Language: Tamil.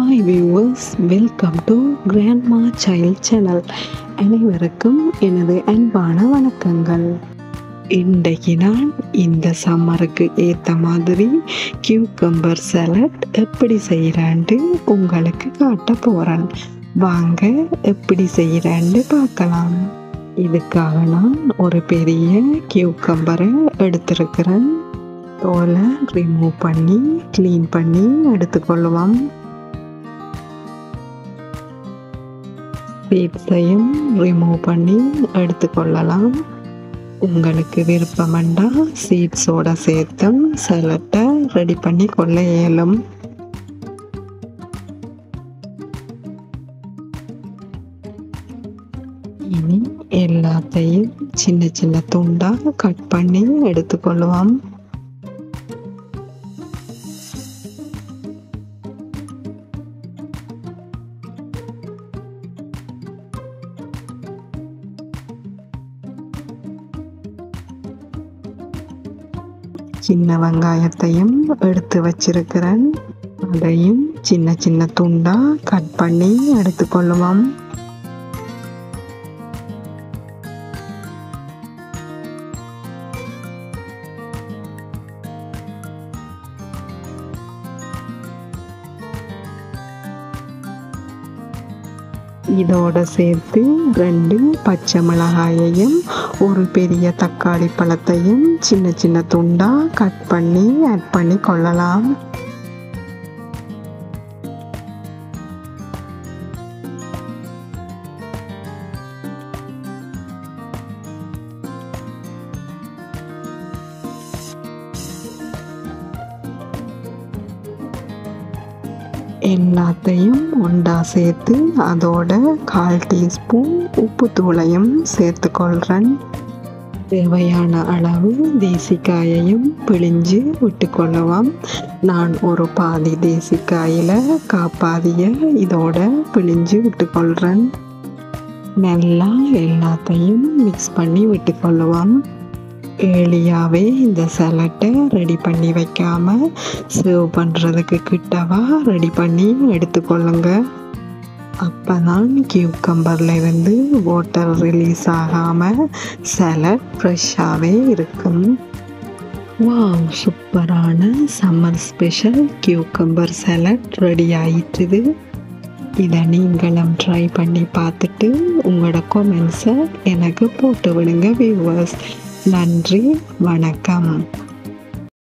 hi viewers welcome to grandma child channel அனைவருக்கும் எனது அன்பான வணக்கங்கள் இன்றைக்கு நான் இந்த சம்மருக்கு ஏற்ற மாதிரி கியூக்கம்பர் சலட் எப்படி செய்கிறான்ட்டு உங்களுக்கு காட்ட போகிறேன் வாங்க எப்படி செய்கிறான்னு பார்க்கலாம் இதுக்காக நான் ஒரு பெரிய கியூக்கம்பரை எடுத்திருக்கிறேன் தோலை ரிமூவ் பண்ணி க்ளீன் பண்ணி எடுத்துக்கொள்ளுவோம் சீட்ஸையும் ரிமூவ் பண்ணி எடுத்துக்கொள்ளலாம் உங்களுக்கு விருப்பமெண்டா சீட்ஸோட சேர்த்தும் சலட்டை ரெடி பண்ணி கொள்ள இயலும் இனி எல்லாத்தையும் சின்ன சின்ன துண்டாக கட் பண்ணி எடுத்துக்கொள்ளுவோம் சின்ன வெங்காயத்தையும் எடுத்து வச்சிருக்கிறேன் அதையும் சின்ன சின்ன துண்டா கட் பண்ணி எடுத்துக்கொள்ளுவோம் இதோட சேர்த்து ரெண்டு பச்சை மிளகாயையும் ஒரு பெரிய தக்காளி பழத்தையும் சின்ன சின்ன துண்டா கட் பண்ணி ஆட் பண்ணி கொள்ளலாம் எல்லாத்தையும் ஒன்றா சேர்த்து அதோட கால் டீஸ்பூன் உப்பு தூளையும் சேர்த்துக்கொள்கிறேன் தேவையான அளவு தேசிக்காயையும் பிழிஞ்சு விட்டுக்கொள்ளலாம் நான் ஒரு பாதி தேசிக்காயில் காப்பாதிய இதோட பிழிஞ்சு விட்டுக்கொள்கிறேன் நல்லா எல்லாத்தையும் மிக்ஸ் பண்ணி விட்டுக்கொள்ளுவோம் ஏர்லியாகவே இந்த சலட்டை ரெடி பண்ணி வைக்காமல் சர்வ் பண்ணுறதுக்கு கிட்டவா ரெடி பண்ணி எடுத்துக்கொள்ளுங்க அப்போ தான் கியூக்கம்பரில் இருந்து வாட்டர் ரிலீஸ் ஆகாமல் சலட் ஃப்ரெஷ்ஷாகவே இருக்கும் வாவ் சூப்பரான summer special cucumber salad ready ஆயிட்டுது இதை நீங்களும் ட்ரை பண்ணி பார்த்துட்டு உங்களோட கொமெண்ட்ஸை எனக்கு போட்டு விடுங்க வியூவர்ஸ் நன்றி வணக்கம்